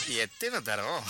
எத்தனை தரம்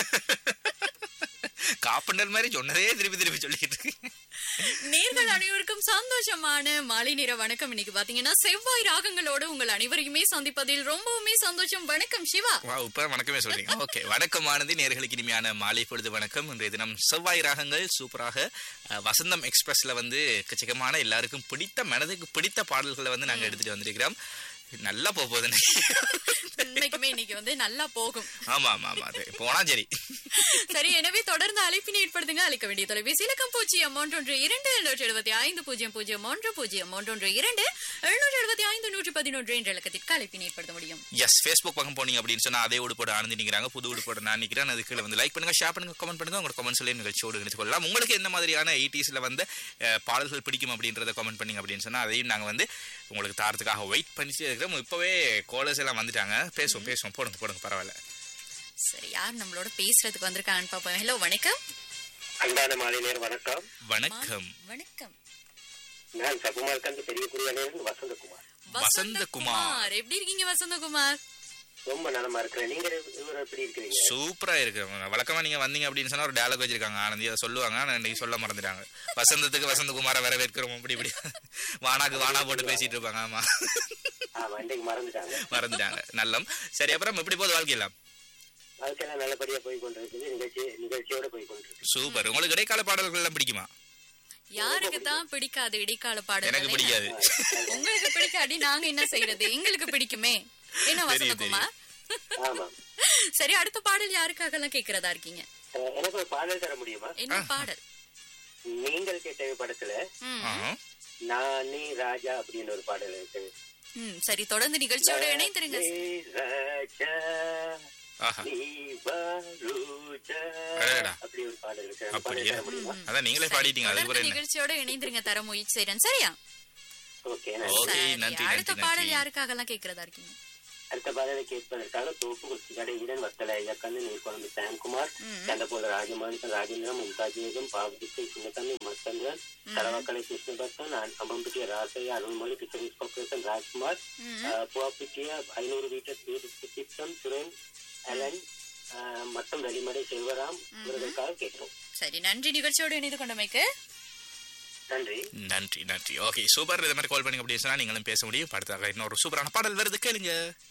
காப்பண்டர் மாதிரி சொன்னதே திருப்பி திருப்பி சொல்லிட்டு இருக்கு நேர்கள் அனைவருக்கும் சந்தோஷமான மாலை நேர வணக்கம் இன்னைக்கு பாத்தீங்கன்னா செவ்வாய் ராகங்களோடு உங்கள் அனைவரையுமே சந்திப்பதில் ரொம்பவுமே சந்தோஷம் வணக்கம் சிவா வா இப்ப வணக்கமே சொல்றீங்க ஓகே வணக்கம் ஆனந்தி நேர்களுக்கு இனிமையான மாலை பொழுது வணக்கம் இன்றைய தினம் செவ்வாய் ராகங்கள் சூப்பராக அஹ், வசந்தம் எக்ஸ்பிரஸ்ல வந்து எக்கச்சக்கமான எல்லாருக்கும் பிடித்த மனதுக்கு பிடித்த பாடல்களை வந்து நாங்க எடுத்துட்டு வந்திருக்கிறோம் நல்லா போக போகுது உண்மைக்குமே இன்னைக்கு வந்து நல்லா போகும் ஆமா ஆமா ஆமா அது போனா சரி சரி எனவே தொடர்ந்து அழைப்பினை ஏற்படுத்துங்க அழைக்க வேண்டிய தொலைபேசி இலக்கம் பூஜ்ஜியம் ஒன்றொன்று இரண்டு எழுநூற்றி எழுபத்தி ஐந்து பூஜ்ஜியம் பூஜ்ஜியம் ஒன்று பூஜ்ஜியம் ஒன்றொன்று இரண்டு எழுநூற்றி எழுபத்தி ஐந்து நூற்றி பதினொன்று என்ற இலக்கத்திற்கு அழைப்பினை ஏற்படுத்த முடியும் எஸ் ஃபேஸ்புக் பக்கம் போனீங்க அப்படின்னு சொன்னா அதே உடுப்போட ஆனந்தி நிக்கிறாங்க புது உடுப்போட நான் நிக்கிறேன் அதுக்கு கீழே வந்து லைக் பண்ணுங்க ஷேர் பண்ணுங்க கமெண்ட் பண்ணுங்க உங்களோட கமெண்ட் சொல்லி நிகழ்ச்சியோடு இணைத்து கொள்ளலாம் உங்களுக்கு என்ன மாதிரியான எயிட்டிஸ்ல வந்து அஹ், பாடல்கள் பிடிக்கும் அப்படின்றத கமெண்ட் பண்ணீங்க அப்படின்னு சொன்னா அதையும் நாங்க வந்து உங்களுக்கு தாரத்துக்காக வெயிட் பண்ணிட்டு இருக்கிறோம் இப்பவே கோலர்ஸ் எல்லாம் வந்துட்டாங்க பேசுவோம் பேசுவோம் போடுங்க போடுங்க பரவாயில்ல சரி யார் நம்மளோட பேசுறதுக்கு வந்திருக்காங்கன்னு பாப்போம் ஹலோ வணக்கம் அன்பான மாலை நேர வணக்கம் வணக்கம் வணக்கம் நான் சகுமார் கந்து பெரிய குறியாளிலிருந்து வசந்தகுமார் வசந்தகுமார். எப்படி இருக்கீங்க வசந்தகுமார் ரொம்ப நலமா இருக்கிறேன் நீங்க இவர் எப்படி இருக்கிறீங்க சூப்பரா இருக்கு வழக்கமா நீங்க வந்தீங்க அப்படின்னு சொன்னா ஒரு டயலாக் வச்சிருக்காங்க ஆனந்தி அதை சொல்லுவாங்க ஆனா இன்னைக்கு சொல்ல மறந்துட்டாங்க வசந்தத்துக்கு வசந்தகுமார வரவேற்கிறோம் அப்படி இப்படி வானாக்கு வானா போட்டு பேசிட்டு இருப்பாங்க ஆமா ஆமா இன்றைக்கு மறந்துட்டாங்க மறந்துட்டாங்க நல்லம் சரி அப்புறம் எப்படி போகுது வாழ்க்கையெல்லாம் வாழ்க்கையெல்லாம் நல்லபடியா போய் கொண்டிருக்குது நிகழ்ச்சி நிகழ்ச்சியோட போய் கொண்டிருக்கு சூப்பர் உங்களுக்கு இடைக்கால பாடல்கள் எல்லாம் பிடிக்குமா யாருக்கு தான் பிடிக்காது இடைக்கால பாடல் எனக்கு பிடிக்காது உங்களுக்கு பிடிக்காடி நாங்க என்ன செய்யறது எங்களுக்கு பிடிக்குமே என்ன தெரியும், வசந்தகுமார் ஆமா சரி அடுத்த பாடல் யாருக்காக எல்லாம் கேக்குறதா இருக்கீங்க அஹ், எனக்கு ஒரு பாடல் தர முடியுமா என்ன பாடல் நீங்கள் கேட்ட படத்துல ம். ஆஹா. நானே ராஜா அப்படின்னு ஒரு பாடல் இருக்கு ம் சரி தொடர்ந்து நிகழ்ச்சியோட இணைந்திருங்க நானே ராஜா ஆஹா நீ வாருஜா அடடடா. அப்படி ஒரு பாடல் இருக்கு அந்த அப்படியா பாடல் தர முடியுமா அதான் நீங்களே பாடிட்டீங்க அதுக்கு தொடர்ந்து அப்புறம் என்ன நிகழ்ச்சியோட இணைந்திருங்க தர முயற்சி செய்றேன் சரியா ஓகே ஓகே சரி, நன்றி அடுத்த நன்றி பாடல் நன்றி யாருக்காக எல்லாம் கேக்குறதா இருக்கீங்க அடுத்த பாடலை கேட்பதற்காக தோப்பு குஸ்திகடை ஈடன் வத்தல ஐயக்கண்ணு நீர்குழம்பு சாம்குமார் சண்டபோல ராஜமாணிக்கம் ராஜேந்திரம் மும்தாஜ் பேகம் பாவதிக்கை சின்னத்தண்ணி மச்சந்திரன் தலவாக்கலை கிருஷ்ணபக்தன் அம்பம்பிட்டிய ராசையா அருள்மொழி பிக்சரிஸ் கார்பரேஷன் ராஜ்குமார் புவாப்பிட்டிய ஐநூறு வீட்டர் வீடு திட்டம் சுரேன் அலன் அஹ், மற்றும் வெளிமடை செல்வராம் இவர்களுக்காக கேட்கிறோம் சரி நன்றி நிகழ்ச்சியோட இணைந்து கொண்டமைக்கு நன்றி நன்றி நன்றி ஓகே சூப்பர் இது மாதிரி கால் பண்ணி அப்படி சொன்னா நீங்களும் பேச முடியும் அடுத்தாக இன்னொரு சூப்பரான பாடல் வருது கேளுங்க